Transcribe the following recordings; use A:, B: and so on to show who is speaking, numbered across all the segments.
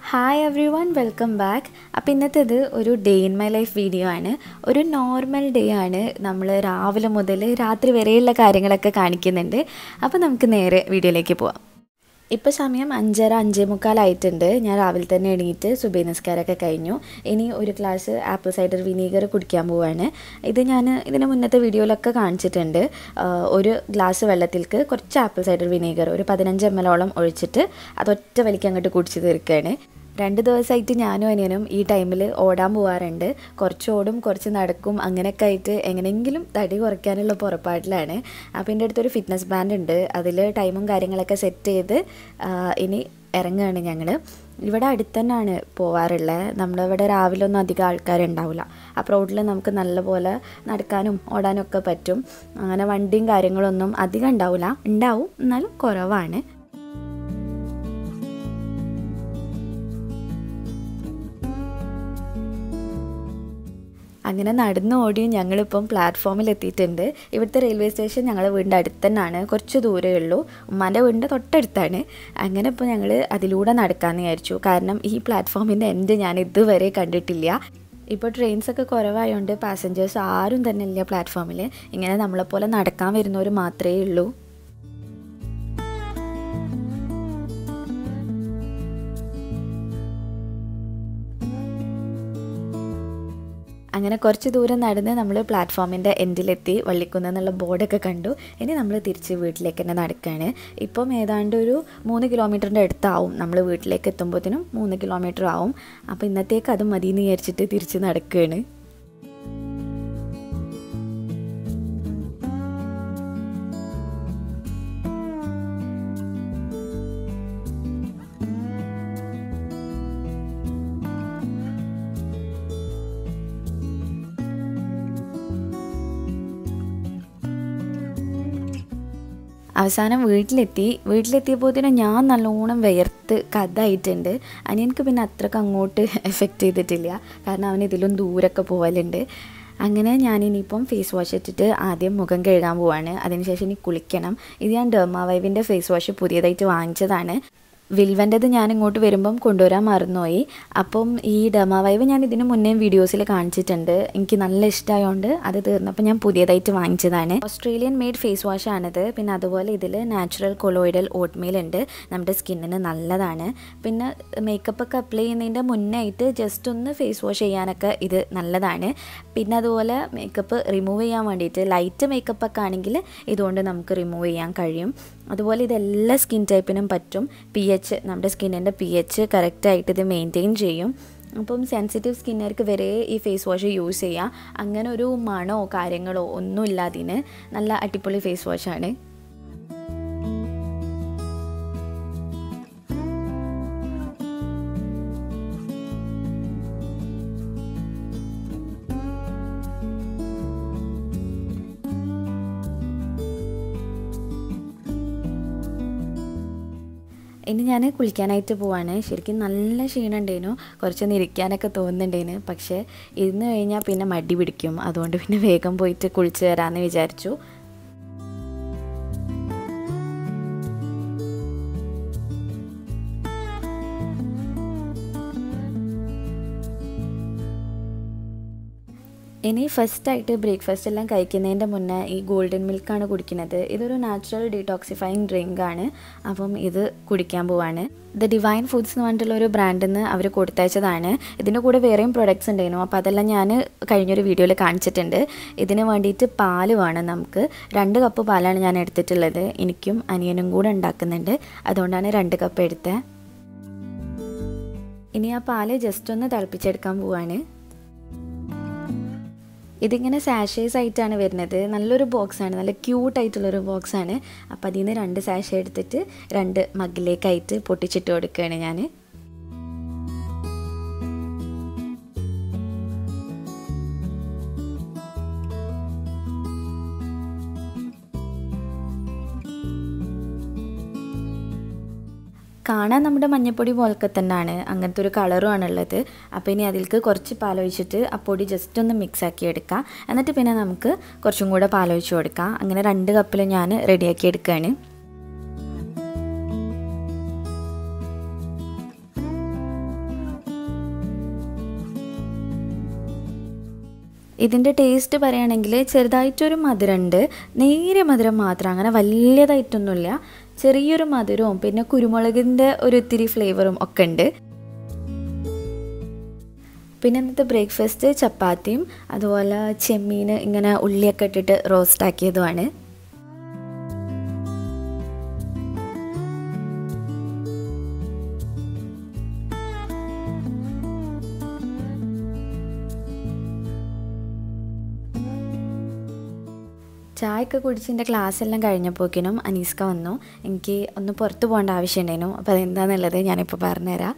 A: Hi everyone welcome back അപ്പോൾ ഇന്നത്തേത് ഒരു day in my life video ആണ് ഒരു നോർമൽ ഡേ ആണ് നമ്മൾ രാവിലെ മുതൽ രാത്രി വരെയുള്ള കാര്യങ്ങളൊക്കെ കാണിക്കുന്നുണ്ട് അപ്പോൾ നമുക്ക് നേരെ വീഡിയോയിലേക്ക് പോവാം ഇപ്പോൾ സമയം അഞ്ചര അഞ്ചേ മുക്കാലായിട്ടുണ്ട് ഞാൻ രാവിലെ തന്നെ എണീറ്റ് സുബൈ നിസ്കാരമൊക്കെ കഴിഞ്ഞു ഇനി ഒരു ഗ്ലാസ് ആപ്പിൾ സൈഡർ വിനീഗർ കുടിക്കാൻ പോവാണ് ഇത് ഞാൻ ഇതിന് മുന്നത്തെ വീഡിയോയിലൊക്കെ കാണിച്ചിട്ടുണ്ട് ആ, ഒരു ഗ്ലാസ് വെള്ളത്തിലേക്ക് കുറച്ച് ആപ്പിൾ സൈഡർ വിനീഗർ ഒരു പതിനഞ്ച് എം എല്ലോളം ഒഴിച്ചിട്ട് അതൊറ്റ വലിക്ക് അങ്ങോട്ട് കുടിച്ച് തീർക്കുകയാണ് രണ്ട് ദിവസമായിട്ട് ഞാനും അനിയനും ഈ ടൈമിൽ ഓടാൻ പോകാറുണ്ട് കുറച്ച് ഓടും കുറച്ച് നടക്കും അങ്ങനെയൊക്കെ ആയിട്ട് എങ്ങനെയെങ്കിലും തടി കുറയ്ക്കാനുള്ള പുറപ്പാടിലാണ് അപ്പോൾ എൻ്റെ അടുത്തൊരു ഫിറ്റ്നസ് ബാൻഡ് ഉണ്ട് അതിൽ ടൈമും കാര്യങ്ങളൊക്കെ സെറ്റ് ചെയ്ത് ആ, ഇനി ഇറങ്ങുകയാണ് ഞങ്ങൾ ഇവിടെ അടുത്ത് തന്നെയാണ് പോവാറുള്ളത് നമ്മളിവിടെ രാവിലെ ഒന്നും അധികം ആൾക്കാരുണ്ടാവില്ല അപ്പോൾ റോഡിൽ നമുക്ക് നല്ലപോലെ നടക്കാനും ഓടാനും ഒക്കെ പറ്റും അങ്ങനെ വണ്ടിയും കാര്യങ്ങളൊന്നും അധികം ഉണ്ടാവില്ല ഉണ്ടാവും എന്നാലും കുറവാണ് അങ്ങനെ നടന്നു ഓടിയും ഞങ്ങളിപ്പം പ്ലാറ്റ്ഫോമിൽ എത്തിയിട്ടുണ്ട് ഇവിടുത്തെ റെയിൽവേ സ്റ്റേഷൻ ഞങ്ങളുടെ വീടിൻ്റെ അടുത്ത് തന്നെയാണ് കുറച്ച് ദൂരമേ ഉള്ളൂ ഉമ്മാൻ്റെ വീടിൻ്റെ തൊട്ടടുത്താണ് അങ്ങനെ ഇപ്പോൾ ഞങ്ങൾ അതിലൂടെ നടക്കാമെന്ന് വിചാരിച്ചു കാരണം ഈ പ്ലാറ്റ്ഫോമിൻ്റെ എൻഡ് ഞാൻ ഇതുവരെ കണ്ടിട്ടില്ല ഇപ്പോൾ ട്രെയിൻസൊക്കെ കുറവായതുകൊണ്ട് പാസഞ്ചേഴ്സ് ആരും തന്നെ ഇല്ല പ്ലാറ്റ്ഫോമിൽ ഇങ്ങനെ നമ്മളെപ്പോലെ നടക്കാൻ വരുന്നവർ മാത്രമേ ഉള്ളൂ അങ്ങനെ കുറച്ച് ദൂരം നടന്ന് നമ്മൾ പ്ലാറ്റ്ഫോമിൻ്റെ എൻഡിലെത്തി വള്ളിക്കുന്ന് എന്നുള്ള ബോർഡൊക്കെ കണ്ടു ഇനി നമ്മൾ തിരിച്ച് വീട്ടിലേക്ക് തന്നെ നടക്കുകയാണ് ഇപ്പം ഏതാണ്ട് ഒരു മൂന്ന് കിലോമീറ്ററിൻ്റെ അടുത്താവും നമ്മൾ വീട്ടിലേക്ക് എത്തുമ്പോഴത്തേനും മൂന്ന് കിലോമീറ്റർ ആവും അപ്പോൾ ഇന്നത്തേക്ക് അത് മതി എന്ന് വിചാരിച്ചിട്ട് തിരിച്ച് നടക്കുകയാണ് അവസാനം വീട്ടിലെത്തി വീട്ടിലെത്തിയപ്പോഴത്തേനും ഞാൻ നല്ലോണം വിയർത്ത് കഥായിട്ടുണ്ട് അനിയനക്ക് പിന്നെ അത്രക്ക് അങ്ങോട്ട് എഫക്റ്റ് ചെയ്തിട്ടില്ല കാരണം അവൻ ഇതിലും ദൂരമൊക്കെ പോകലുണ്ട് അങ്ങനെ ഞാനിനിയിപ്പം ഫേസ് വാഷ് ഇട്ടിട്ട് ആദ്യം മുഖം കഴുകാൻ പോവാണ് അതിനുശേഷം ഇനി കുളിക്കണം ഇത് ഞാൻ ഡെർമാവൈവിൻ്റെ ഫേസ് വാഷ് പുതിയതായിട്ട് വാങ്ങിച്ചതാണ് വിൽവൻ്റെത് ഞാൻ ഇങ്ങോട്ട് വരുമ്പം കൊണ്ടുവരാൻ മറന്നുപോയി അപ്പം ഈ ഡെമാവൈവ് ഞാൻ ഇതിന് മുന്നേ വീഡിയോസിൽ കാണിച്ചിട്ടുണ്ട് എനിക്ക് നല്ല ഇഷ്ടമായതുകൊണ്ട് അത് തീർന്നപ്പോൾ ഞാൻ പുതിയതായിട്ട് വാങ്ങിച്ചതാണ് ഓസ്ട്രേലിയൻ മെയ്ഡ് ഫേസ് വാഷ് ആണിത് പിന്നെ അതുപോലെ ഇതിൽ നാച്ചുറൽ കൊളോയിഡൽ ഓട്ട്മീൽ ഉണ്ട് നമ്മുടെ സ്കിന്നിന് നല്ലതാണ് പിന്നെ മേക്കപ്പ് ഒക്കെ അപ്ലൈ ചെയ്യുന്നതിൻ്റെ മുന്നേ ആയിട്ട് ജസ്റ്റ് ഒന്ന് ഫേസ് വാഷ് ചെയ്യാനൊക്കെ ഇത് നല്ലതാണ് പിന്നെ അതുപോലെ മേക്കപ്പ് റിമൂവ് ചെയ്യാൻ വേണ്ടിയിട്ട് ലൈറ്റ് മേക്കപ്പ് ഒക്കെ ആണെങ്കിൽ ഇതുകൊണ്ട് നമുക്ക് റിമൂവ് ചെയ്യാൻ കഴിയും അതുപോലെ ഇത് എല്ലാ സ്കിൻ ടൈപ്പിനും പറ്റും പി എച്ച് നമ്മുടെ സ്കിന്നിൻ്റെ പി എച്ച് കറക്റ്റായിട്ട് ഇത് മെയിൻറ്റെയിൻ ചെയ്യും അപ്പം സെൻസിറ്റീവ് സ്കിന്നുകാർക്ക് വരെ ഈ ഫേസ് വാഷ് യൂസ് ചെയ്യാം അങ്ങനെ ഒരു മണോ കാര്യങ്ങളോ ഒന്നും ഇല്ലാതിന് നല്ല അടിപൊളി ഫേസ് വാഷാണ് ഇനി ഞാൻ കുളിക്കാനായിട്ട് പോവാണ് ശരിക്കും നല്ല ക്ഷീണം ഉണ്ടായിരുന്നു കുറച്ചൊന്ന് ഇരിക്കാനൊക്കെ തോന്നുന്നുണ്ടേന് പക്ഷേ ഇരുന്ന് കഴിഞ്ഞാൽ പിന്നെ മടി പിടിക്കും അതുകൊണ്ട് പിന്നെ വേഗം പോയിട്ട് കുളിച്ച് വരാമെന്ന് വിചാരിച്ചു ഇനി ഫസ്റ്റായിട്ട് ബ്രേക്ക്ഫാസ്റ്റ് എല്ലാം കഴിക്കുന്നതിൻ്റെ മുന്നേ ഈ ഗോൾഡൻ മിൽക്കാണ് കുടിക്കുന്നത് ഇതൊരു നാച്ചുറൽ ഡീടോക്സിഫൈങ് ഡ്രിങ്ക് ആണ് അപ്പം ഇത് കുടിക്കാൻ പോവാണ് ദ ഡിവൈൻ ഫുഡ്സ് എന്ന് പറഞ്ഞിട്ടുള്ള ഒരു ബ്രാൻഡിൽ നിന്ന് അവർ കൊടുത്തയച്ചതാണ് ഇതിൻ്റെ കൂടെ വേറെയും പ്രൊഡക്ട്സ് ഉണ്ടായിരുന്നു അപ്പോൾ അതെല്ലാം ഞാൻ കഴിഞ്ഞൊരു വീഡിയോയിൽ കാണിച്ചിട്ടുണ്ട് ഇതിന് വേണ്ടിയിട്ട് പാല് വേണം നമുക്ക് രണ്ട് കപ്പ് പാലാണ് ഞാൻ എടുത്തിട്ടുള്ളത് എനിക്കും അനിയനും കൂടെ ഉണ്ടാക്കുന്നുണ്ട് അതുകൊണ്ടാണ് രണ്ട് കപ്പ് എടുത്തത് ഇനി ആ പാല് ജസ്റ്റ് ഒന്ന് തിളപ്പിച്ചെടുക്കാൻ പോവാണ് ഇതിങ്ങനെ സാഷേസ് ആയിട്ടാണ് വരുന്നത് നല്ലൊരു ബോക്സാണ് നല്ല ക്യൂട്ടായിട്ടുള്ളൊരു ബോക്സാണ് അപ്പോൾ അതിൽ നിന്ന് രണ്ട് സാഷ എടുത്തിട്ട് രണ്ട് മഗ്ഗിലേക്കായിട്ട് പൊട്ടിച്ചിട്ട് കൊടുക്കുകയാണ് ഞാൻ കാണാൻ നമ്മുടെ മഞ്ഞപ്പൊടി പോലൊക്കെ തന്നെയാണ് അങ്ങനത്തെ ഒരു കളറും ആണുള്ളത് അപ്പോൾ ഇനി അതിലേക്ക് കുറച്ച് പാലൊഴിച്ചിട്ട് ആ പൊടി ജസ്റ്റ് ഒന്ന് മിക്സ് ആക്കി എടുക്കാം എന്നിട്ട് പിന്നെ നമുക്ക് കുറച്ചും കൂടെ പാലൊഴിച്ച് കൊടുക്കാം അങ്ങനെ രണ്ട് കപ്പിൽ ഞാൻ റെഡിയാക്കി എടുക്കുകയാണ് ഇതിൻ്റെ ടേസ്റ്റ് പറയുകയാണെങ്കിൽ ചെറുതായിട്ടൊരു മധുരമുണ്ട് നേരെ മധുരം മാത്രം അങ്ങനെ വലിയതായിട്ടൊന്നുമില്ല ചെറിയൊരു മധുരവും പിന്നെ കുരുമുളകിൻ്റെ ഒരു ഇത്തിരി ഫ്ലേവറും ഒക്കെ ഉണ്ട് പിന്നെ ഇന്നത്തെ ബ്രേക്ക്ഫാസ്റ്റ് ചപ്പാത്തിയും അതുപോലെ ചെമ്മീൻ ഇങ്ങനെ ഉള്ളിയൊക്കെ ഇട്ടിട്ട് റോസ്റ്റ് ആക്കിയതുമാണ് ചായയൊക്കെ കുടിച്ച് ക്ലാസ് എല്ലാം കഴിഞ്ഞപ്പോക്കിനും അനീസ്ക വന്നു എനിക്ക് ഒന്ന് പുറത്ത് പോകേണ്ട ആവശ്യമുണ്ടായിരുന്നു അപ്പോൾ അതെന്താണെന്നുള്ളത് ഞാനിപ്പോൾ പറഞ്ഞുതരാം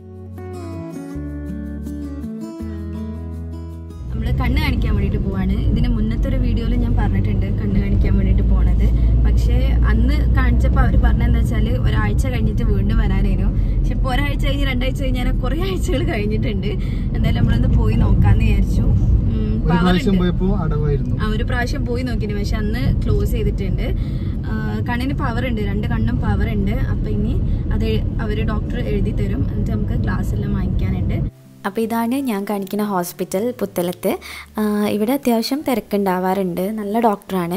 A: നമ്മൾ കണ്ണ് കാണിക്കാൻ വേണ്ടിയിട്ട് പോവാണ് ഇതിന് മുന്നത്തെ ഒരു വീഡിയോയിൽ ഞാൻ പറഞ്ഞിട്ടുണ്ട് കണ്ണ് കാണിക്കാൻ വേണ്ടിയിട്ട് പോണത് പക്ഷേ അന്ന് കാണിച്ചപ്പോൾ അവർ പറഞ്ഞതെന്താ വെച്ചാൽ ഒരാഴ്ച കഴിഞ്ഞിട്ട് വീണ്ടും വരാനായിരുന്നു പക്ഷെ ഇപ്പോൾ ഒരാഴ്ച കഴിഞ്ഞ് രണ്ടാഴ്ച കഴിഞ്ഞാൽ കുറേ ആഴ്ചകൾ കഴിഞ്ഞിട്ടുണ്ട് എന്തായാലും നമ്മളൊന്ന് പോയി നോക്കാമെന്ന് വിചാരിച്ചു ഉം,
B: ഒരു
A: power
B: പ്രാവശ്യം
A: ഉണ്ട്.
B: പോയപ്പോ അടവായിരുന്നു
A: ആ ഒരു പ്രാവശ്യം പോയി നോക്കിന് പക്ഷെ അന്ന് ക്ലോസ് ചെയ്തിട്ടുണ്ട് ആ, കണ്ണിന് പവർ ഉണ്ട് രണ്ട് കണ്ണും പവർ ഉണ്ട് അപ്പം ഇനി അത് അവർ ഡോക്ടർ എഴുതി തരും എന്നിട്ട് നമുക്ക് ക്ലാസ് എല്ലാം വാങ്ങിക്കാനുണ്ട് അപ്പോൾ ഇതാണ് ഞാൻ കാണിക്കുന്ന ഹോസ്പിറ്റൽ പുത്തലത്ത് ആ, ഇവിടെ അത്യാവശ്യം തിരക്കുണ്ടാവാറുണ്ട് നല്ല ഡോക്ടറാണ്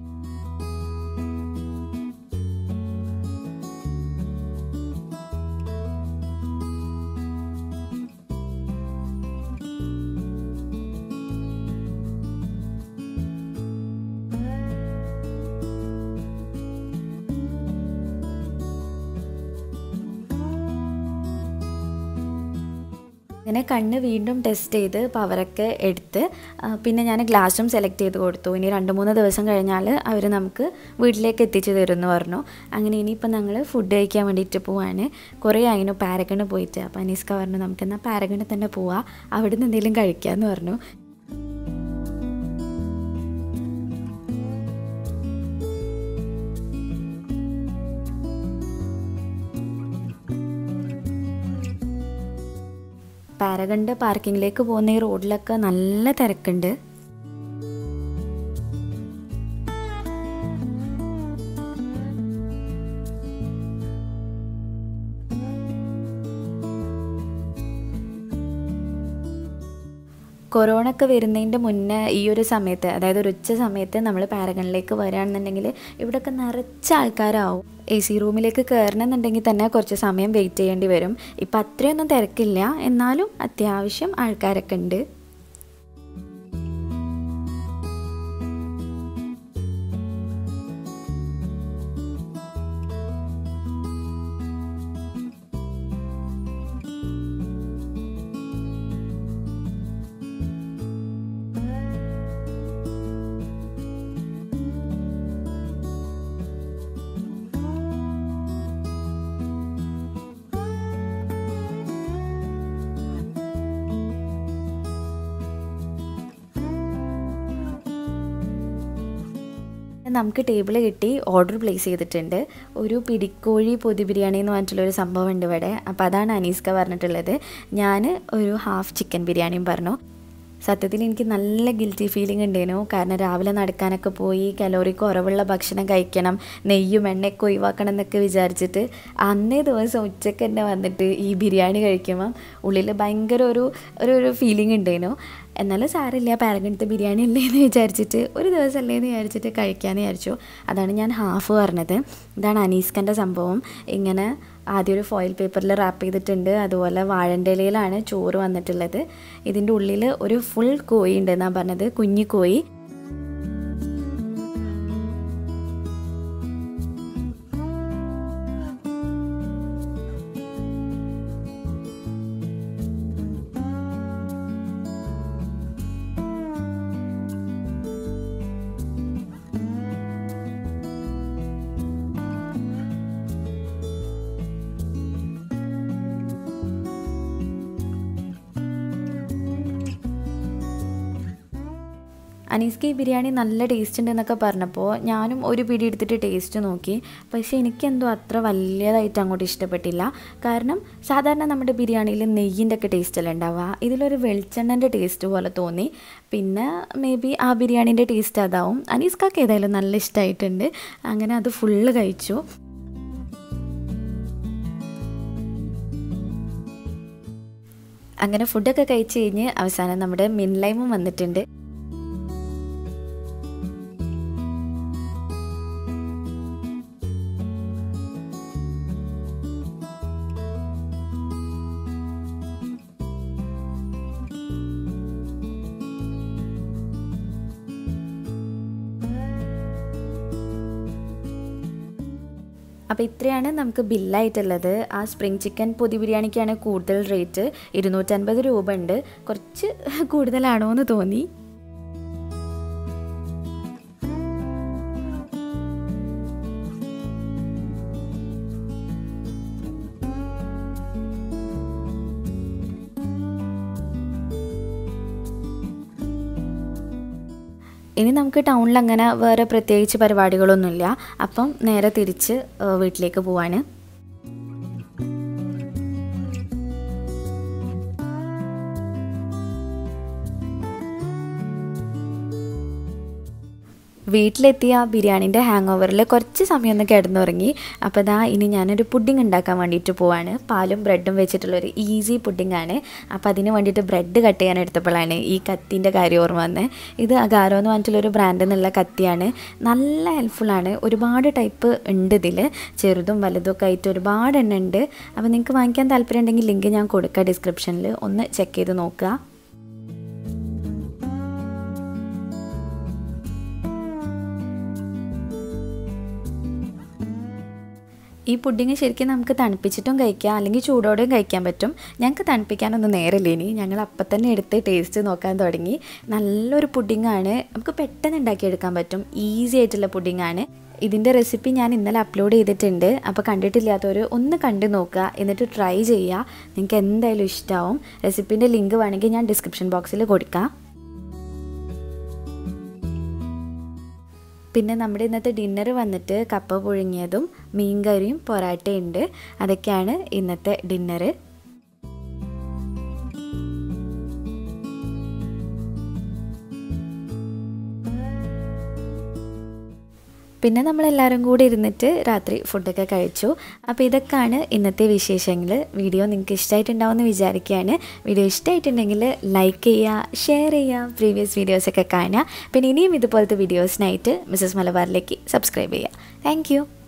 A: അങ്ങനെ കണ്ണ് വീണ്ടും ടെസ്റ്റ് ചെയ്ത് പവറൊക്കെ എടുത്ത് ആ, പിന്നെ ഞാൻ ഗ്ലാസും സെലക്ട് ചെയ്ത് കൊടുത്തു ഇനി രണ്ട് മൂന്ന് ദിവസം കഴിഞ്ഞാൽ അവർ നമുക്ക് വീട്ടിലേക്ക് എത്തിച്ചു തരുമെന്ന് പറഞ്ഞു അങ്ങനെ ഇനിയിപ്പോൾ ഞങ്ങൾ ഫുഡ് കഴിക്കാൻ വേണ്ടിയിട്ട് പോവാണ് കുറേ ആയിരുന്നു പാരഗണ് പോയിട്ട് അപ്പോൾ അനീസ്ക പറഞ്ഞു നമുക്ക് എന്നാൽ പാരഗണിൽ തന്നെ പോവാം അവിടെ നിന്ന് എന്തെങ്കിലും കഴിക്കാമെന്ന് പറഞ്ഞു പാരഗണ്ട് പാർക്കിങ്ങിലേക്ക് പോകുന്ന ഈ റോഡിലൊക്കെ നല്ല തിരക്കുണ്ട് കൊറോണ ഒക്കെ വരുന്നതിൻ്റെ മുന്നേ ഈ ഒരു സമയത്ത് അതായത് ഒരു ഉച്ച സമയത്ത് നമ്മൾ പാരഗണിലേക്ക് വരികയാണെന്നുണ്ടെങ്കിൽ ഇവിടെയൊക്കെ നിറച്ച ആൾക്കാരാവും എ സി റൂമിലേക്ക് കയറണമെന്നുണ്ടെങ്കിൽ തന്നെ കുറച്ച് സമയം വെയിറ്റ് ചെയ്യേണ്ടി വരും ഇപ്പം അത്രയൊന്നും തിരക്കില്ല എന്നാലും അത്യാവശ്യം ആൾക്കാരൊക്കെ ഉണ്ട് നമുക്ക് ടേബിൾ കിട്ടി ഓർഡർ പ്ലേസ് ചെയ്തിട്ടുണ്ട് ഒരു പിടിക്കോഴി പൊതി ബിരിയാണി എന്ന് പറഞ്ഞിട്ടുള്ളൊരു സംഭവം ഉണ്ട് ഇവിടെ അപ്പോൾ അതാണ് അനീസ്ക പറഞ്ഞിട്ടുള്ളത് ഞാൻ ഒരു ഹാഫ് ചിക്കൻ ബിരിയാണിയും പറഞ്ഞു സത്യത്തിൽ എനിക്ക് നല്ല ഗിൽറ്റി ഫീലിംഗ് ഉണ്ടായിരുന്നു കാരണം രാവിലെ നടക്കാനൊക്കെ പോയി കലോറി കുറവുള്ള ഭക്ഷണം കഴിക്കണം നെയ്യും എണ്ണയൊക്കെ ഒഴിവാക്കണം എന്നൊക്കെ വിചാരിച്ചിട്ട് അന്നേ ദിവസം ഉച്ചയ്ക്ക് തന്നെ വന്നിട്ട് ഈ ബിരിയാണി കഴിക്കുമ്പം ഉള്ളിൽ ഭയങ്കര ഒരു ഒരു ഒരു ഫീലിംഗ് ഉണ്ടായിരുന്നു എന്നാലും സാരമില്ല പാരഗണത്തെ ബിരിയാണി അല്ലേ എന്ന് വിചാരിച്ചിട്ട് ഒരു ദിവസം അല്ലേ എന്ന് വിചാരിച്ചിട്ട് കഴിക്കാമെന്ന് വിചാരിച്ചു അതാണ് ഞാൻ ഹാഫ് പറഞ്ഞത് ഇതാണ് അനീസ്കൻ്റെ സംഭവം ഇങ്ങനെ ആദ്യം ഒരു ഫോയിൽ പേപ്പറിൽ റാപ്പ് ചെയ്തിട്ടുണ്ട് അതുപോലെ വാഴൻ്റെ ഇലയിലാണ് ചോറ് വന്നിട്ടുള്ളത് ഇതിൻ്റെ ഉള്ളിൽ ഒരു ഫുൾ കോഴി ഉണ്ട് എന്നാണ് പറഞ്ഞത് കുഞ്ഞു കോഴി അനീസ്ക്ക് ഈ ബിരിയാണി നല്ല ടേസ്റ്റ് ഉണ്ട് എന്നൊക്കെ പറഞ്ഞപ്പോൾ ഞാനും ഒരു പിടി എടുത്തിട്ട് ടേസ്റ്റ് നോക്കി പക്ഷേ എനിക്കെന്തോ അത്ര വലിയതായിട്ട് അങ്ങോട്ട് ഇഷ്ടപ്പെട്ടില്ല കാരണം സാധാരണ നമ്മുടെ ബിരിയാണിയിൽ നെയ്യിൻ്റെ ഒക്കെ ടേസ്റ്റ് അല്ലേ ഉണ്ടാവുക ഇതിലൊരു വെളിച്ചെണ്ണൻ്റെ ടേസ്റ്റ് പോലെ തോന്നി പിന്നെ മേ ബി ആ ബിരിയാണീൻ്റെ ടേസ്റ്റ് അതാവും അനീസ്ക്കാക്ക് ഏതായാലും നല്ല ഇഷ്ടമായിട്ടുണ്ട് അങ്ങനെ അത് ഫുള്ള് കഴിച്ചു അങ്ങനെ ഫുഡൊക്കെ കഴിച്ച് കഴിഞ്ഞ് അവസാനം നമ്മുടെ മിൻലൈമും വന്നിട്ടുണ്ട് അപ്പോൾ ഇത്രയാണ് നമുക്ക് ബില്ലായിട്ടുള്ളത് ആ സ്പ്രിങ് ചിക്കൻ പൊതി ബിരിയാണിക്കാണ് കൂടുതൽ റേറ്റ് ഇരുന്നൂറ്റൻപത് രൂപ ഉണ്ട് കുറച്ച് കൂടുതലാണോ എന്ന് തോന്നി ഇനി നമുക്ക് ടൗണിൽ അങ്ങനെ വേറെ പ്രത്യേകിച്ച് പരിപാടികളൊന്നുമില്ല അപ്പം നേരെ തിരിച്ച് ഏഹ്, വീട്ടിലേക്ക് പോവാണ് വീട്ടിലെത്തിയ ആ ബിരിയാണീൻ്റെ ഹാങ് ഓവറിൽ കുറച്ച് സമയം ഒന്ന് കിടന്നുറങ്ങി അപ്പോൾ ദാ ഇനി ഞാനൊരു പുഡിംഗ് ഉണ്ടാക്കാൻ വേണ്ടിയിട്ട് പോവാണ് പാലും ബ്രെഡും വെച്ചിട്ടുള്ളൊരു ഈസി പുഡിംഗ് ആണ് അപ്പോൾ അതിന് വേണ്ടിയിട്ട് ബ്രെഡ് കട്ട് ചെയ്യാൻ എടുത്തപ്പോഴാണ് ഈ കത്തിൻ്റെ കാര്യം ഓർമ്മ വന്നത് ഇത് അഗാരോ എന്ന് പറഞ്ഞിട്ടുള്ളൊരു ബ്രാൻഡിൽ നിന്നുള്ള കത്തിയാണ് നല്ല ഹെൽപ്ഫുള്ളാണ് ഒരുപാട് ടൈപ്പ് ഉണ്ട് ഇതിൽ ചെറുതും വലുതും ഒക്കെ ആയിട്ട് ഒരുപാട് എണ്ണം ഉണ്ട് അപ്പോൾ നിങ്ങൾക്ക് വാങ്ങിക്കാൻ താല്പര്യം ഉണ്ടെങ്കിൽ ലിങ്ക് ഞാൻ കൊടുക്കാം ഡിസ്ക്രിപ്ഷനിൽ ഒന്ന് ചെക്ക് ചെയ്ത് നോക്കുക ഈ പുഡിങ് ശരിക്കും നമുക്ക് തണുപ്പിച്ചിട്ടും കഴിക്കാം അല്ലെങ്കിൽ ചൂടോടെയും കഴിക്കാൻ പറ്റും ഞങ്ങൾക്ക് തണുപ്പിക്കാനൊന്നും നേരമില്ല ഇനി ഞങ്ങൾ അപ്പം തന്നെ എടുത്ത് ടേസ്റ്റ് നോക്കാൻ തുടങ്ങി നല്ലൊരു പുഡിങ്ങാണ് നമുക്ക് പെട്ടെന്ന് ഉണ്ടാക്കിയെടുക്കാൻ പറ്റും ഈസി ആയിട്ടുള്ള പുഡിങ്ങാണ് ഇതിൻ്റെ റെസിപ്പി ഞാൻ ഇന്നലെ അപ്ലോഡ് ചെയ്തിട്ടുണ്ട് അപ്പോൾ കണ്ടിട്ടില്ലാത്തവർ ഒന്ന് കണ്ടു നോക്കുക എന്നിട്ട് ട്രൈ ചെയ്യുക നിങ്ങൾക്ക് എന്തായാലും ഇഷ്ടമാവും റെസിപ്പീൻ്റെ ലിങ്ക് വേണമെങ്കിൽ ഞാൻ ഡിസ്ക്രിപ്ഷൻ ബോക്സിൽ കൊടുക്കാം പിന്നെ നമ്മുടെ ഇന്നത്തെ ഡിന്നർ വന്നിട്ട് കപ്പ പുഴുങ്ങിയതും മീൻകറിയും പൊറാട്ടയുണ്ട് അതൊക്കെയാണ് ഇന്നത്തെ ഡിന്നർ പിന്നെ നമ്മളെല്ലാവരും കൂടി ഇരുന്നിട്ട് രാത്രി ഫുഡൊക്കെ കഴിച്ചു അപ്പോൾ ഇതൊക്കെയാണ് ഇന്നത്തെ വിശേഷങ്ങൾ വീഡിയോ നിങ്ങൾക്ക് ഇഷ്ടമായിട്ടുണ്ടാവുമെന്ന് വിചാരിക്കുകയാണ് വീഡിയോ ഇഷ്ടമായിട്ടുണ്ടെങ്കിൽ ലൈക്ക് ചെയ്യുക ഷെയർ ചെയ്യുക പ്രീവിയസ് വീഡിയോസൊക്കെ കാണുക പിന്നെ ഇനിയും ഇതുപോലത്തെ വീഡിയോസിനായിട്ട് മിസ്സസ് മലബാറിലേക്ക് സബ്സ്ക്രൈബ് ചെയ്യുക താങ്ക്